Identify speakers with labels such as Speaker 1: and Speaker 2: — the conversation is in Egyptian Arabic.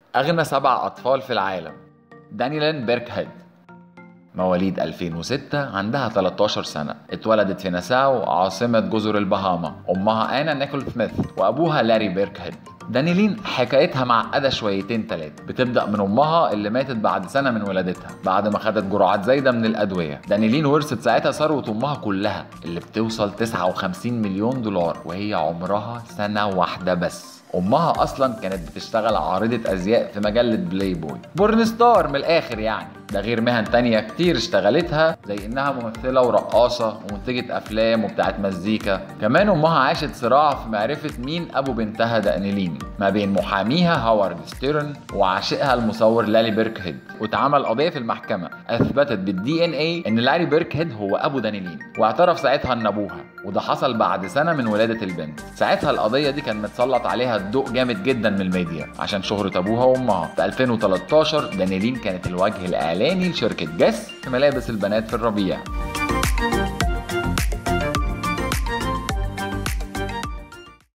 Speaker 1: أغنى سبع أطفال في العالم دانيلين بيركهيد مواليد 2006 عندها 13 سنة اتولدت في نساو عاصمة جزر البهاما أمها آنا نيكول سميث وأبوها لاري بيركهيد دانيلين حكايتها معقدة شويتين تلاتة بتبدأ من أمها اللي ماتت بعد سنة من ولادتها بعد ما خدت جرعات زايدة من الأدوية دانيلين ورثت ساعتها ثروة أمها كلها اللي بتوصل 59 مليون دولار وهي عمرها سنة واحدة بس امها اصلا كانت بتشتغل عارضة ازياء في مجلة بلاي بوي بورن ستار من الاخر يعني ده غير مهن تانية كتير اشتغلتها زي انها ممثلة ورقاصة ومنتجة افلام وبتاعت مزيكا كمان امها عاشت صراع في معرفة مين ابو بنتها دانيلين ما بين محاميها هاورد ستيرن وعاشقها المصور لالي بيركهيد واتعمل قضية في المحكمة اثبتت بالدي ان اي ان لاري بيركهيد هو ابو دانيلين واعترف ساعتها ان ابوها وده حصل بعد سنة من ولادة البنت ساعتها القضية دي كان متسلط عليها الضوء جامد جدا من الميديا عشان شهرة ابوها وامها في 2013 دانيلين كانت الوجه الاعلاني لشركة جاس في ملابس البنات في الربيع